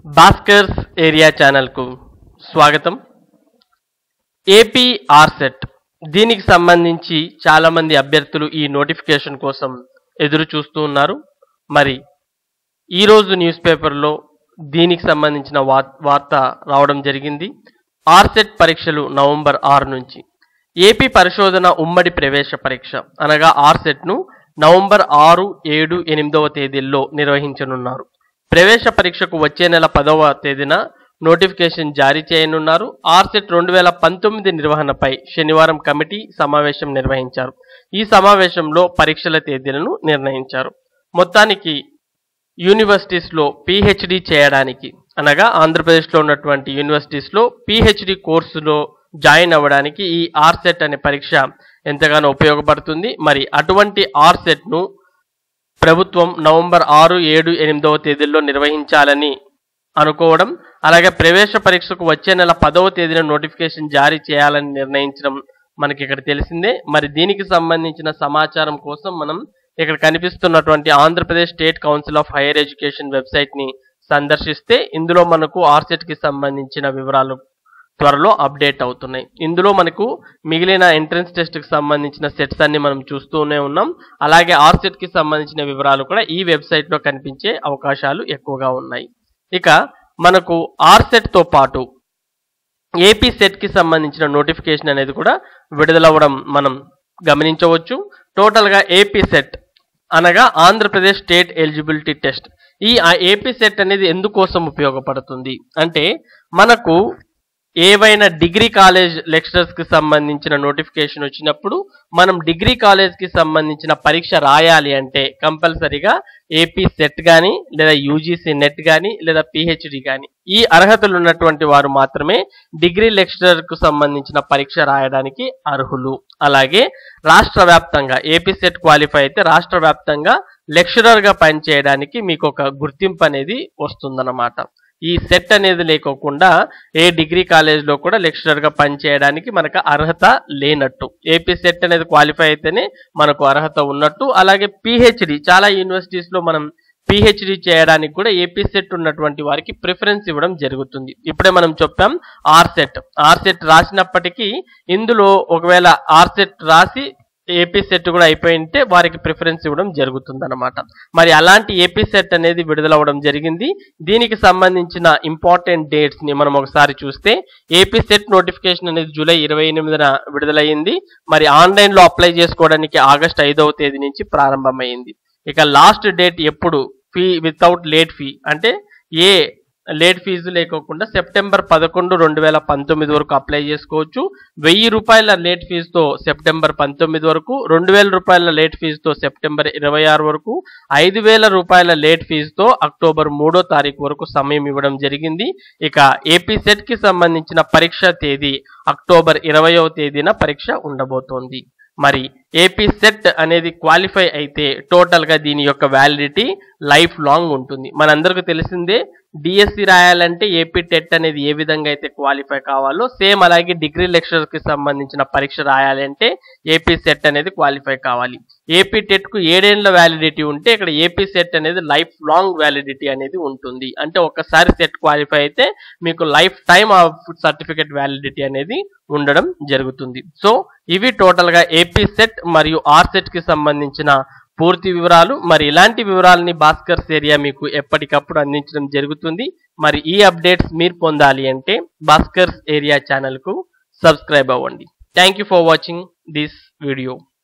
Bhaskar's area ఛానల్కు స్వాగతం AP ఆర్సెట్ దీనికి సంబంధించి చాలా మంది అభ్యర్థులు ఈ నోటిఫికేషన్ కోసం ఎదురు చూస్తూ ఉన్నారు మరి ఈరోజు న్యూస్ పేపర్లో దీనికి సంబంధించిన వా- వార్త రావడం జరిగింది ఆర్సెట్ పరీక్షలు నవంబర్ ఆరు నుంచి ఏపీ పరిశోధన ఉమ్మడి ప్రవేశ పరీక్ష అనగా ఆర్సెట్ను నవంబర్ ఆరు ఏడు ఎనిమిదవ తేదీల్లో నిర్వహించనున్నారు ప్రవేశ పరీక్షకు వచ్చే నెల పదవ తేదీన నోటిఫికేషన్ జారీ చేయనున్నారు ఆర్సెట్ రెండు వేల పంతొమ్మిది నిర్వహణపై శనివారం కమిటీ సమావేశం నిర్వహించారు ఈ సమావేశంలో పరీక్షల తేదీలను నిర్ణయించారు మొత్తానికి యూనివర్సిటీస్లో పిహెచ్డి చేయడానికి అనగా ఆంధ్రప్రదేశ్లో ఉన్నటువంటి యూనివర్సిటీస్లో పిహెచ్డి కోర్సులో జాయిన్ అవ్వడానికి ఈ ఆర్సెట్ అనే పరీక్ష ఎంతగానో ఉపయోగపడుతుంది మరి అటువంటి ఆర్సెట్ను ప్రభుత్వం నవంబర్ ఆరు ఏడు ఎనిమిదవ తేదీల్లో నిర్వహించాలని అనుకోవడం అలాగే ప్రవేశ పరీక్షకు వచ్చే నెల పదవ తేదీన నోటిఫికేషన్ జారీ చేయాలని నిర్ణయించడం మనకి ఇక్కడ తెలిసిందే మరి దీనికి సంబంధించిన సమాచారం కోసం మనం ఇక్కడ కనిపిస్తున్నటువంటి Andhra Pradesh state council of higher education website ని సందర్శిస్తే ఇందులో మనకు ఆర్సెట్ కి సంబంధించిన వివరాలు త్వరలో అప్డేట్ అవుతున్నాయి ఇందులో మనకు మిగిలిన ఎంట్రన్స్ టెస్ట్ కి సంబంధించిన సెట్స్ అన్ని మనం చూస్తూనే ఉన్నాం అలాగే ఆర్సెట్ కి సంబంధించిన వివరాలు కూడా ఈ వెబ్సైట్ లో కనిపించే అవకాశాలు ఎక్కువగా ఉన్నాయి ఇక మనకు ఆర్సెట్ తో పాటు ఏపీ సెట్ కి సంబంధించిన నోటిఫికేషన్ అనేది కూడా విడుదలవ్వడం మనం గమనించవచ్చు టోటల్ గా ఏపీ సెట్ అనగా ఆంధ్రప్రదేశ్ స్టేట్ ఎలిజిబిలిటీ టెస్ట్ ఈ ఏపీ సెట్ అనేది ఎందుకోసం ఉపయోగపడుతుంది అంటే మనకు ఏవైనా డిగ్రీ కాలేజ్ లెక్చరర్స్ కి సంబంధించిన నోటిఫికేషన్ వచ్చినప్పుడు మనం డిగ్రీ కాలేజ్ కి సంబంధించిన పరీక్ష రాయాలి అంటే కంపల్సరీగా ఏపీ సెట్ కానీ లేదా యూజీసీ నెట్ కానీ లేదా పిహెచ్డి కానీ ఈ అర్హతలు ఉన్నటువంటి వారు మాత్రమే డిగ్రీ లెక్చరర్ కు సంబంధించిన పరీక్ష రాయడానికి అర్హులు అలాగే రాష్ట్ర వ్యాప్తంగా ఏపీ సెట్ క్వాలిఫై అయితే రాష్ట్ర వ్యాప్తంగా లెక్చరర్ గా పనిచేయడానికి మీకు ఒక గుర్తింపు అనేది వస్తుందన్నమాట ఈ సెట్ అనేది లేకోకుండా ఏ డిగ్రీ కాలేజ్లో కూడా లెక్చరర్ గా పనిచేయడానికి మనకు అర్హత లేనట్టు ఏపీ సెట్ అనేది క్వాలిఫై అయితేనే మనకు అర్హత ఉన్నట్టు అలాగే పిహెచ్డి చాలా యూనివర్సిటీస్ లో మనం పిహెచ్డి చేయడానికి కూడా ఏపీ సెట్ ఉన్నటువంటి వారికి ప్రిఫరెన్స్ ఇవ్వడం జరుగుతుంది ఇప్పుడే మనం చెప్పాం ఆర్సెట్ ఆర్సెట్ రాసినప్పటికీ ఇందులో ఒకవేళ ఆర్సెట్ రాసి ఏపీ సెట్ కూడా అయిపోయింటే వారికి ప్రిఫరెన్స్ ఇవ్వడం జరుగుతుంది అనమాట మరి అలాంటి ఏపీ సెట్ అనేది విడుదలవ్వడం జరిగింది దీనికి సంబంధించిన ఇంపార్టెంట్ డేట్స్ ని మనం ఒకసారి చూస్తే ఏపీ సెట్ నోటిఫికేషన్ అనేది జూలై ఇరవై ఎనిమిదిన విడుదలయ్యింది మరి ఆన్లైన్ లో అప్లై చేసుకోవడానికి ఆగస్ట్ ఐదవ తేదీ నుంచి ప్రారంభమైంది ఇక లాస్ట్ డేట్ ఎప్పుడు ఫీ వితౌట్ లేట్ ఫీ అంటే ఏ లేట్ ఫీజు లేకోకుండా సెప్టెంబర్ పదకొండు రెండు వేల పంతొమ్మిది వరకు అప్లై చేసుకోవచ్చు వెయ్యి రూపాయల లేట్ ఫీజుతో సెప్టెంబర్ పంతొమ్మిది వరకు రెండు వేల రూపాయల లేట్ ఫీజుతో సెప్టెంబర్ ఇరవై ఆరు వరకు ఐదు వేల రూపాయల లేట్ ఫీజుతో అక్టోబర్ మూడో తారీఖు వరకు సమయం ఇవ్వడం జరిగింది ఇక ఏపీ సెట్ కి సంబంధించిన పరీక్ష తేదీ అక్టోబర్ ఇరవయవ తేదీన పరీక్ష ఉండబోతోంది మరి ఏపీ సెట్ అనేది క్వాలిఫై అయితే టోటల్ గా దీని యొక్క వ్యాలిడిటీ లైఫ్ లాంగ్ ఉంటుంది మనందరికీ తెలిసిందే డిఎస్సి రాయాలంటే ఏపీ టెట్ అనేది ఏ విధంగా అయితే క్వాలిఫై కావాలో సేమ్ అలాగే డిగ్రీ లెక్చరర్ కి సంబంధించిన పరీక్ష రాయాలంటే ఏపీ సెట్ అనేది క్వాలిఫై కావాలి ఏపీ టెట్ కు ఏడేళ్ల వ్యాలిడిటీ ఉంటే ఇక్కడ ఏపీ సెట్ అనేది లైఫ్ లాంగ్ వ్యాలిడిటీ అనేది ఉంటుంది అంటే ఒకసారి సెట్ క్వాలిఫై అయితే మీకు lifetime of certificate validity అనేది ఉండడం జరుగుతుంది సో ఇవి టోటల్ గా ఏపీ సెట్ మరియు ఆర్ సెట్ కి సంబంధించిన పూర్తి వివరాలు మరి ఇలాంటి వివరాలని భాస్కర్స్ ఏరియా మీకు ఎప్పటికప్పుడు అందించడం జరుగుతుంది మరి ఈ అప్డేట్స్ మీరు పొందాలి అంటే భాస్కర్స్ ఏరియా ఛానల్ కు సబ్స్క్రైబ్ అవ్వండి thank you for watching this video